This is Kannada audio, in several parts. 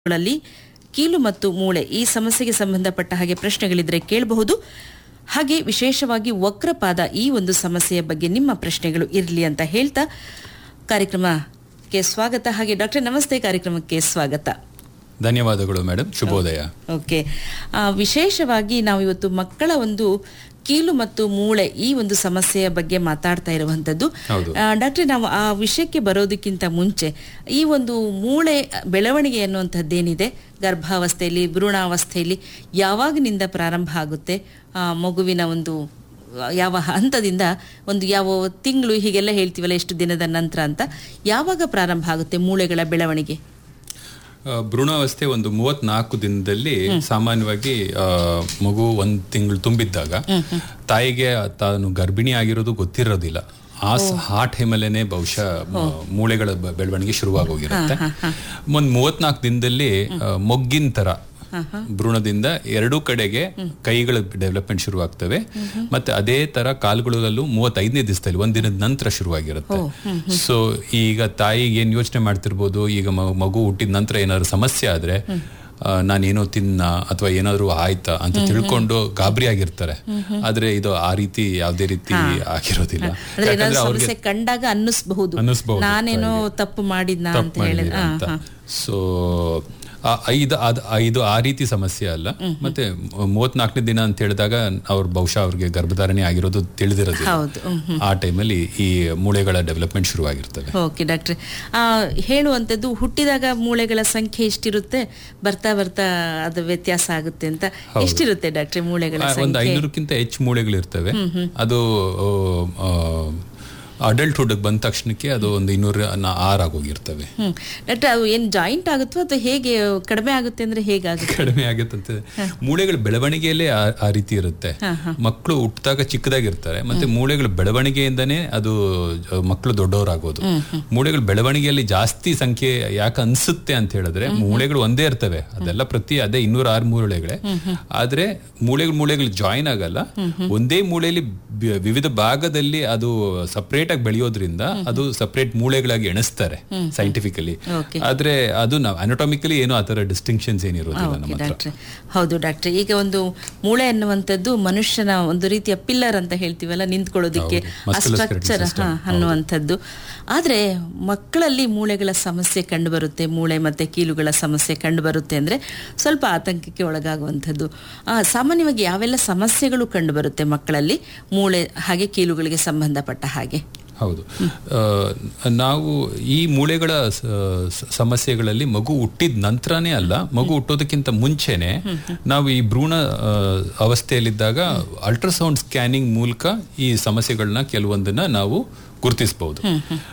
ಗಳಲ್ಲಿ ಕೀಲು ಮತ್ತು ಮೂಳೆ ಈ ಸಮಸ್ಯೆಗೆ ಸಂಬಂಧಪಟ್ಟ ಹಾಗೆ ಪ್ರಶ್ನೆಗಳಿದ್ರೆ ಕೇಳಬಹುದು ಹಾಗೆ ವಿಶೇಷವಾಗಿ ವಕ್ರಪಾದ ಈ ಒಂದು ಸಮಸ್ಯೆಯ ಬಗ್ಗೆ ನಿಮ್ಮ ಪ್ರಶ್ನೆಗಳು ಇರಲಿ ಅಂತ ಹೇಳ್ತಾ ಕಾರ್ಯಕ್ರಮಕ್ಕೆ ಸ್ವಾಗತ ಹಾಗೆ ಡಾಕ್ಟರ್ ನಮಸ್ತೆ ಕಾರ್ಯಕ್ರಮಕ್ಕೆ ಸ್ವಾಗತ ಧನ್ಯವಾದಗಳು ಮೇಡಮ್ ಶುಭೋದಯ ಓಕೆ ಆ, ವಿಶೇಷವಾಗಿ ನಾವು ಇವತ್ತು ಮಕ್ಕಳ ಒಂದು ಕೀಲು ಮತ್ತು ಮೂಳೆ ಈ ಒಂದು ಸಮಸ್ಯೆಯ ಬಗ್ಗೆ ಮಾತಾಡ್ತಾ ಇರುವಂತದ್ದು ಹೌದು. ಆ, ಡಾಕ್ಟ್ರೆ ನಾವು ಆ ವಿಷಯಕ್ಕೆ ಬರೋದಕ್ಕಿಂತ ಮುಂಚೆ ಈ ಒಂದು ಮೂಳೆ ಬೆಳವಣಿಗೆ ಅನ್ನುವಂಥದ್ದೇನಿದೆ ಗರ್ಭಾವಸ್ಥೆಯಲ್ಲಿ ಭ್ರೂಣಾವಸ್ಥೆಯಲ್ಲಿ ಯಾವಾಗಿನಿಂದ ಪ್ರಾರಂಭ ಆಗುತ್ತೆ ಆ, ಮಗುವಿನ ಒಂದು ಯಾವ ಹಂತದಿಂದ ಒಂದು ಯಾವ ತಿಂಗಳು ಹೀಗೆಲ್ಲ ಹೇಳ್ತೀವಲ್ಲ ಎಷ್ಟು ದಿನದ ನಂತರ ಅಂತ ಯಾವಾಗ ಪ್ರಾರಂಭ ಆಗುತ್ತೆ ಮೂಳೆಗಳ ಬೆಳವಣಿಗೆ ಆ, ಭ್ರೂಣಾವಸ್ಥೆ ಒಂದು ಮೂವತ್ನಾಲ್ಕು ದಿನದಲ್ಲಿ ಸಾಮಾನ್ಯವಾಗಿ ಆ, ಮಗು ಒಂದ್ ತಿಂಗಳು ತುಂಬಿದ್ದಾಗ ತಾಯಿಗೆ ತಾನು ಗರ್ಭಿಣಿ ಆಗಿರೋದು ಗೊತ್ತಿರೋದಿಲ್ಲ ಆ ಸ- ಆ ಟೈಮಲ್ಲೇನೆ ಬಹುಶಃ ಮ- ಮೂಳೆಗಳ ಬ- ಬೆಳವಣಿಗೆ ಶುರುವಾಗೋಗಿರುತ್ತೆ ಒಂದ್ ಮೂವತ್ನಾಲ್ಕು ದಿನದಲ್ಲಿ ಆ, ಮೊಗ್ಗಿನ ತರ ಭ್ರೂಣದಿಂದ ಎರಡೂ ಕಡೆಗೆ ಕೈಗಳ ಡೆವಲಪ್ಮೆಂಟ್ ಶುರುವಾಗ್ತವೆ ಮತ್ತೆ ಅದೇ ತರ ಕಾಲುಗಳಲ್ಲೂ ಮೂವತ್ತೈದನೇ ದಿವಸದಲ್ಲಿ ಒಂದ್ ದಿನದ ನಂತರ ಶುರುವಾಗಿರುತ್ತೆ ಸೊ ಈಗ ತಾಯಿಗೆ ಏನ್ ಯೋಚನೆ ಮಾಡ್ತಿರ್ಬೋದು ಈಗ ಮ- ಮಗು ಹುಟ್ಟಿದ ನಂತರ ಏನಾದ್ರು ಸಮಸ್ಯೆ ಆದ್ರೆ ಆ, ನಾನೇನೋ ತಿನ್ನ ಅಥವಾ ಏನಾದ್ರು ಆಯ್ತಾ ಅಂತ ತಿಳ್ಕೊಂಡು ಗಾಬರಿ ಆಗಿರ್ತಾರೆ ಆದ್ರೆ ಇದು ಆ ರೀತಿ ಯಾವ್ದೇ ರೀತಿ ಆಗಿರೋದಿಲ್ಲ ಅಂದ್ರೆ ಯಾಕಂದ್ರೆ ಏನಾದ್ರು ಅವ್ರಿಗೆ ಸಮಸ್ಯೆ ಕಂಡಾಗ ಅನ್ನಿಸ್ಬಹುದು ಅನ್ನಿಸ್ಬಹುದು ನಾನೇನೋ ತಪ್ಪು ಮಾಡಿದ್ನ ಅಂತ ತಪ್ಪು ಹೇಳಿದ್ರೆ ಮಾಡಿದೀರ ಅಂತ ಸೊ ಐದು ಅದ್ ಐದು ಆ ರೀತಿ ಸಮಸ್ಯೆ ಅಲ್ಲ ಮತ್ತೆ ಮೂವತ್ನಾಲ್ಕನೇ ದಿನ ಅಂತ ಹೇಳಿದಾಗ ಅವ್ರು ಬಹುಶಃ ಅವ್ರಿಗೆ ಗರ್ಭಧಾರಣೆ ಆಗಿರೋದು ತಿಳಿದಿರೋದಿಲ್ಲ ಹೌದು ಹ್ಮ್. ಆ ಟೈಮಲ್ಲಿ ಈ ಮೂಳೆಗಳ ಡೆವಲಪ್ಮೆಂಟ್ ಶುರುವಾಗಿರ್ತವೆ ಓಕೆ ಡಾಕ್ಟ್ರೆ ಆ, ಹೇಳುವಂಥದ್ದು ಹುಟ್ಟಿದಾಗ ಮೂಳೆಗಳ ಸಂಖ್ಯೆ ಎಷ್ಟಿರುತ್ತೆ ಬರ್ತಾ ಬರ್ತಾ ಅದು ವ್ಯತ್ಯಾಸ ಆಗುತ್ತೆ ಅಂತ ಎಷ್ಟಿರುತ್ತೆ ಡಾಕ್ಟ್ರೆ ಮೂಳೆಗಳ ಆ, ಒಂದು ಸಂಖ್ಯೆ ಐನೂರಕ್ಕಿಂತ ಹೆಚ್ಚು ಮೂಳೆಗಳು ಇರ್ತವೆ ಅದು ಅಡಲ್ಟ್ಹುಡ್ ಬಂದ ತಕ್ಷಣಕ್ಕೆ ಅದು ಒಂದು ಇನ್ನೂರ ನ- ಆರು ಆಗೋಗಿರ್ತವೆ ಹ್ಮ್ ಡಾಕ್ಟ್ರೆ ಅದು ಏನ್ ಜಾಯಿಂಟ್ ಆಗುತ್ತೋ ಅಥವಾ ಹೇಗೆ ಕಡಿಮೆ ಆಗುತ್ತೆ ಅಂದ್ರೆ ಹೇಗಾಗುತ್ತೆ ಕಡಿಮೆ ಆಗುತ್ತಂತೆ ಮೂಳೆಗಳ ಬೆಳವಣಿಗೆಯಲ್ಲೇ ಆ- ಆ ರೀತಿ ಇರುತ್ತೆ ಮಕ್ಕಳು ಹುಟ್ಟಿದಾಗ ಚಿಕ್ಕದಾಗಿರ್ತಾರೆ ಮತ್ತೆ ಮೂಳೆಗಳ ಬೆಳವಣಿಗೆಯಿಂದನೇ ಅದು ಜ- ಮಕ್ಕಳು ದೊಡ್ಡವರಾಗೋದು ಮೂಳೆಗಳ ಬೆಳವಣಿಗೆಯಲ್ಲಿ ಜಾಸ್ತಿ ಸಂಖ್ಯೆ ಯಾಕೆ ಅನ್ಸುತ್ತೆ ಅಂತ ಹೇಳಿದ್ರೆ ಮೂಳೆಗಳು ಒಂದೇ ಇರ್ತವೆ ಅದೆಲ್ಲ ಪ್ರತಿ ಅದೇ ಇನ್ನೂರ ಆರು ಮೂಳೆಗಳೇ ಆದ್ರೆ ಮೂಳೆಗಳು ಮೂಳೆಗಳು ಜಾಯಿನ್ ಆಗಲ್ಲ ಒಂದೇ ಮೂಳೆಯಲ್ಲಿ ಬಿ- ವಿವಿಧ ಭಾಗದಲ್ಲಿ ಅದು ಸಪರೇಟ್ ಆಗಿ ಬೆಳೆಯೋದ್ರಿಂದ ಅದು ಸಪರೇಟ್ ಮೂಳೆಗಳಾಗಿ ಎಣಿಸ್ತಾರೆ ಸೈಂಟಿಫಿಕಲಿ Okay. ಆದ್ರೆ ಅದು ನಾವು ಅನಟಾಮಿಕಲಿ ಏನು ಆ ತರ ಡಿಸ್ಟಿಂಕ್ಷನ್ಸ್ ಏನಿರೋದಿಲ್ಲ ನಮ್ಮ ಓಕೆ ಹತ್ರ ಡಾಕ್ಟ್ರೆ ಹೌದು ಡಾಕ್ಟ್ರೆ ಈಗ ಒಂದು ಮೂಳೆ ಅನ್ನುವಂಥದ್ದು ಮನುಷ್ಯನ ಒಂದು ರೀತಿಯ ಪಿಲ್ಲರ್ ಅಂತ ಹೇಳ್ತೀವಲ್ಲ ನಿಂತ್ಕೊಳ್ಳೋದಿಕ್ಕೆ ಹೌದು. Musculoskeletal structure system. ಅನ್ನುವಂಥದ್ದು ಆದ್ರೆ ಮಕ್ಕಳಲ್ಲಿ ಮೂಳೆಗಳ ಸಮಸ್ಯೆ ಕಂಡುಬರುತ್ತೆ ಮೂಳೆ ಮತ್ತೆ ಕೀಲುಗಳ ಸಮಸ್ಯೆ ಕಂಡುಬರುತ್ತೆ ಅಂದ್ರೆ ಸ್ವಲ್ಪ ಆತಂಕಕ್ಕೆ ಒಳಗಾಗುವಂಥದ್ದು ಆ, ಸಾಮಾನ್ಯವಾಗಿ ಯಾವೆಲ್ಲ ಸಮಸ್ಯೆಗಳು ಕಂಡುಬರುತ್ತೆ ಮಕ್ಕಳಲ್ಲಿ ಮೂಳೆ ಹಾಗೆ ಕೀಲುಗಳಿಗೆ ಸಂಬಂಧಪಟ್ಟ ಹಾಗೆ ಹೌದು ಆ, ನಾವು ಈ ಮೂಳೆಗಳ ಸ- ಸ- ಸಮಸ್ಯೆಗಳಲ್ಲಿ ಮಗು ಹುಟ್ಟಿದ ನಂತರನೇ ಅಲ್ಲ ಮಗು ಹುಟ್ಟೋದಕ್ಕಿಂತ ಮುಂಚೆನೆ ನಾವು ಈ ಭ್ರೂಣ ಆ, ಅವಸ್ಥೆಯಲ್ಲಿದ್ದಾಗ ಅಲ್ಟ್ರಾಸೌಂಡ್ ಸ್ಕ್ಯಾನಿಂಗ್ ಮೂಲಕ ಈ ಸಮಸ್ಯೆಗಳನ್ನ ಕೆಲವೊಂದನ್ನ ನಾವು ಗುರುತಿಸಬಹುದು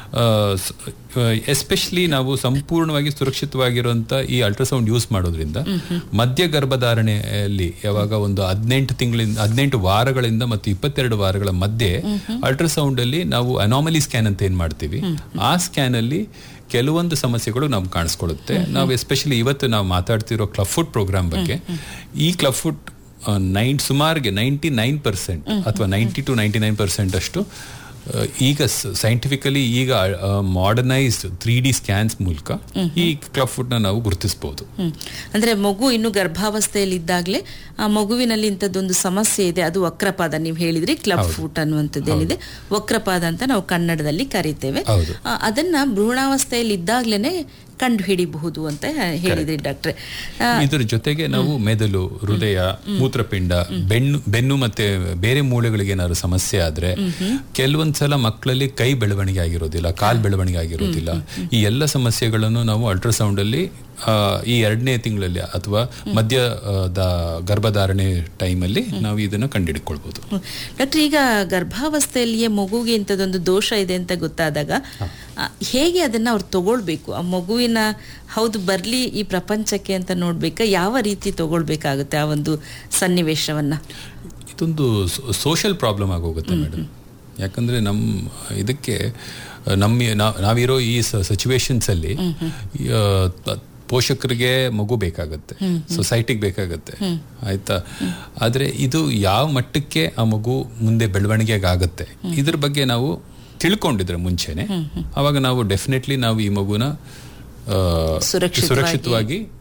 ಎಸ್ಪೆಷಲಿ ನಾವು ಸಂಪೂರ್ಣವಾಗಿ ಸುರಕ್ಷಿತವಾಗಿರುವಂತ ಈ ಅಲ್ಟ್ರಾಸೌಂಡ್ ಯೂಸ್ ಮಾಡೋದ್ರಿಂದ ಮಧ್ಯ ಗರ್ಭಧಾರಣೆಯಲ್ಲಿ ಯಾವಾಗ ಒಂದು ಹದಿನೆಂಟು ತಿಂಗಳಿಂದ ಹದಿನೆಂಟು ವಾರಗಳಿಂದ ಮತ್ತು ಇಪ್ಪತ್ತೆರಡು ವಾರಗಳ ಮಧ್ಯೆ ಅಲ್ಟ್ರಾಸೌಂಡ್ ಅಲ್ಲಿ ನಾವು ಅನಾಮಲಿ ಸ್ಕ್ಯಾನ್ ಅಂತ ಏನ್ ಮಾಡ್ತೀವಿ ಆ ಸ್ಕ್ಯಾನ್ ಅಲ್ಲಿ ಕೆಲವೊಂದು ಸಮಸ್ಯೆಗಳು ನಮ್ಗೆ ಕಾಣಿಸ್ಕೊಳ್ಳುತ್ತೆ ನಾವು ಎಸ್ಪೆಷಲಿ ಇವತ್ತು ನಾವು ಮಾತಾಡ್ತಿರೋ ಕ್ಲಬ್ ಫುಡ್ ಪ್ರೋಗ್ರಾಮ್ ಬಗ್ಗೆ ಈ ಕ್ಲಬ್ ಫುಡ್ ನೈನ್ ಸುಮಾರಿಗೆ ನೈಂಟಿ ನೈನ್ ಪರ್ಸೆಂಟ್ ಅಥವಾ ninety two ninety nine percent ಅಷ್ಟು ಆ, ಈಗ ಸೈಂಟಿಫಿಕಲಿ ಈಗ ಮಾಡರ್ನೈಸ್ಡ್ ತ್ರೀ ಡಿ ಸ್ಕ್ಯಾನ್ಸ್ ಮೂಲಕ ಈ ಕ್ಲಬ್ ಫುಡ್ ನ ನಾವು ಗುರುತಿಸಬಹುದು ಹ್ಮ್. ಅಂದ್ರೆ ಮಗು ಇನ್ನು ಗರ್ಭಾವಸ್ಥೆಯಲ್ಲಿ ಇದ್ದಾಗಲೇ ಆ ಮಗುವಿನಲ್ಲಿ ಇಂಥದ್ದೊಂದು ಸಮಸ್ಯೆ ಇದೆ ಅದು ವಕ್ರಪಾದ ನೀವು ಹೇಳಿದ್ರಿ ಕ್ಲಬ್ ಫುಟ್ ಅನ್ನುವಂಥದ್ದೇನಿದೆ ವಕ್ರಪಾದ ಅಂತ ನಾವು ಕನ್ನಡದಲ್ಲಿ ಕರಿತೇವೆ ಹೌದು. ಆ, ಅದನ್ನ ಭ್ರೂಣಾವಸ್ಥೆಯಲ್ಲಿ ಇದ್ದಾಗ್ಲೇನೆ ಕಂಡು ಹಿಡಿಬಹುದು ಅಂತ ಹೇಳಿದ್ರಿ ಡಾಕ್ಟ್ರೆ ಆ, ಇದ್ರ ಜೊತೆಗೆ ನಾವು ಮೆದುಳು ಹೃದಯ ಮೂತ್ರಪಿಂಡ ಬೆನ್ನು ಬೆನ್ನು ಮತ್ತೆ ಬೇರೆ ಮೂಳೆಗಳಿಗೆ ಏನಾದ್ರು ಸಮಸ್ಯೆ ಆದ್ರೆ ಕೆಲವೊಂದ್ಸಲ ಮಕ್ಕಳಲ್ಲಿ ಕೈ ಬೆಳವಣಿಗೆ ಆಗಿರೋದಿಲ್ಲ ಕಾಲ್ ಬೆಳವಣಿಗೆ ಆಗಿರೋದಿಲ್ಲ ಈ ಎಲ್ಲ ಸಮಸ್ಯೆಗಳನ್ನು ನಾವು ಅಲ್ಟ್ರಾಸೌಂಡ್ ಅಲ್ಲಿ ಆ, ಈ ಎರಡನೇ ತಿಂಗಳಲ್ಲಿ ಅಥವಾ ಮಧ್ಯ ಆ, ದ- ಗರ್ಭಧಾರಣೆ ಟೈಮಲ್ಲಿ ನಾವು ಇದನ್ನ ಕಂಡುಹಿಡ್ಕೊಳ್ಬಹುದು ಹ್ಮ್. ಡಾಕ್ಟ್ರೆ ಈಗ ಗರ್ಭಾವಸ್ಥೆಯಲ್ಲಿಯೇ ಮಗುಗೆ ಇಂಥದ್ದೊಂದು ದೋಷ ಇದೆ ಅಂತ ಗೊತ್ತಾದಾಗ ಆ, ಹೇಗೆ ಅದನ್ನ ಅವ್ರು ತಗೊಳ್ಬೇಕು ಆ ಮಗುವಿನ ಹೌದು ಬರ್ಲಿ ಈ ಪ್ರಪಂಚಕ್ಕೆ ಅಂತ ನೋಡ್ಬೇಕಾ ಯಾವ ರೀತಿ ತಗೊಳ್ಬೇಕಾಗುತ್ತೆ ಆ ಒಂದು ಸನ್ನಿವೇಶವನ್ನ ಇದೊಂದು ಸೋಷಿಯಲ್ ಪ್ರಾಬ್ಲಮ್ ಆಗೋಗುತ್ತೆ ಮೇಡಮ್ ಯಾಕಂದ್ರೆ ನಮ್ಮ ಇದಕ್ಕೆ ನಮ್ಮ ನಾವ್- ನಾವಿರೋ ಈ ಸಿಚುವೇಶನ್ಸ್ ಅಲ್ಲಿ ಆ, ತ- ಪೋಷಕರಿಗೆ ಮಗು ಬೇಕಾಗತ್ತೆ ಸೊಸೈಟಿಗೆ ಬೇಕಾಗತ್ತೆ ಆಯ್ತಾ ಆದ್ರೆ ಇದು ಯಾವ ಮಟ್ಟಕ್ಕೆ ಆ ಮಗು ಮುಂದೆ ಬೆಳವಣಿಗೆಗೆ ಆಗತ್ತೆ ಇದ್ರ ಬಗ್ಗೆ ನಾವು ತಿಳ್ಕೊಂಡಿದ್ರೆ ಮುಂಚೆನೆ ಅವಾಗ ನಾವು ಡೆಫಿನೆಟ್ಲಿ ನಾವು ಈ ಮಗುನ ಆ, ಸುರಕ್ಷಿತವಾಗಿ ಸುರಕ್ಷಿತವಾಗಿ